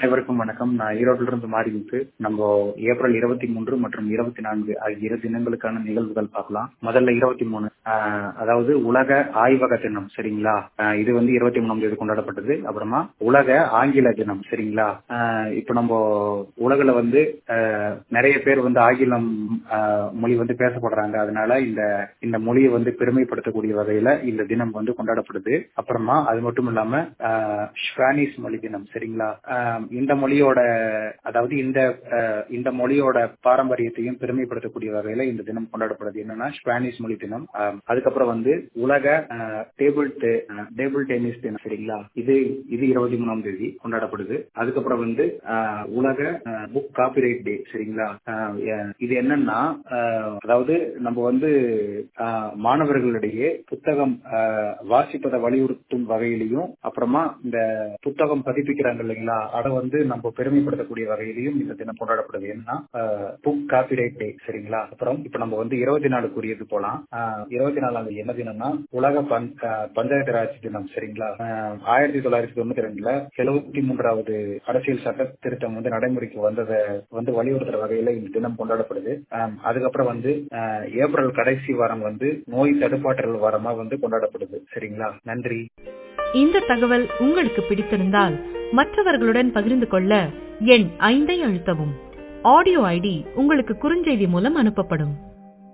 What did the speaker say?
அனைவருக்கும் வணக்கம் நான் ஈரோட்டில இருந்து மாறிவிட்டு நம்ம ஏப்ரல் இருபத்தி மூன்று மற்றும் இருபத்தி நான்கு ஆகிய இரு தினங்களுக்கான நிகழ்வுகள் பார்க்கலாம் முதல்ல இருபத்தி மூணு ஆஹ் அதாவது உலக ஆய்வக தினம் சரிங்களா ஆஹ் இது வந்து இருபத்தி மூணாம் தேதி கொண்டாடப்பட்டது அப்புறமா உலக ஆங்கில தினம் சரிங்களா ஆஹ் இப்ப நம்ம உலகில வந்து ஆஹ் நிறைய பேர் வந்து ஆங்கிலம் ஆஹ் மொழி வந்து பேசப்படுறாங்க அதனால இந்த இந்த மொழியை வந்து பெருமைப்படுத்தக்கூடிய வகையில இந்த தினம் வந்து கொண்டாடப்படுது அப்புறமா அது மட்டும் இல்லாம ஆஹ் ஸ்பானிஷ் மொழி தினம் சரிங்களா ஆஹ் இந்த மொழியோட அதாவது இந்த ஆஹ் இந்த மொழியோட பாரம்பரியத்தையும் பெருமைப்படுத்தக்கூடிய வகையில இந்த தினம் கொண்டாடப்படுது என்னன்னா ஸ்பானிஷ் மொழி தினம் ஆஹ் அதுக்கப்புறம் வந்து உலக ஆஹ் டேபிள் டே- ஆஹ் டேபிள் டென்னிஸ் தினம் சரிங்களா இது இது இருபத்தி மூணாம் தேதி கொண்டாடப்படுது அதுக்கப்புறம் வந்து ஆஹ் உலக ஆஹ் புக் காப்பிரைட் டே சரிங்களா ஆஹ் எ- இது என்னன்னா ஆஹ் அதாவது நம்ம வந்து ஆஹ் மாணவர்களிடையே புத்தகம் ஆஹ் வாசிப்பதை வலியுறுத்தும் வகையிலையும் அப்புறமா இந்த புத்தகம் பதிப்பிக்கிறாங்க இல்லைங்களா அதை வந்து நம்ம பெருமைப்படுத்தக்கூடிய வகையிலையும் இந்த தினம் கொண்டாடப்படுது ஏன்னா புக் காப்பிரைட் டே சரிங்களா அப்புறம் இப்ப நம்ம வந்து இருபத்தி நாலுக்குரியது போலாம் இருபத்தி நாலாம் தேதி என்ன தினம்னா உலக பஞ்- ஆஹ் பஞ்சாயத்து ராஜ் தினம் சரிங்களா ஆஹ் ஆயிரத்தி தொள்ளாயிரத்தி தொண்ணூத்தி ரெண்டுல எழுபத்தி மூன்றாவது அரசியல் சட்ட திருத்தம் வந்து நடைமுறைக்கு வந்ததை வந்து வலியுறுத்துற வகையில இந்த தினம் கொண்டாடப்படுது ஆஹ் அதுக்கப்புறம் வந்து ஆஹ் ஏப்ரல் கடைசி வாரம் வந்து நோய் தடுப்பாற்றல் வாரமா வந்து கொண்டாடப்படுது சரிங்களா நன்றி இந்த தகவல் உங்களுக்கு பிடித்திருந்தால் மற்றவர்களுடன் பகிர்ந்து கொள்ள எண் ஐந்தை அழுத்தவும் ஆடியோ ஐடி உங்களுக்கு குறுஞ்செய்தி மூலம் அனுப்பப்படும்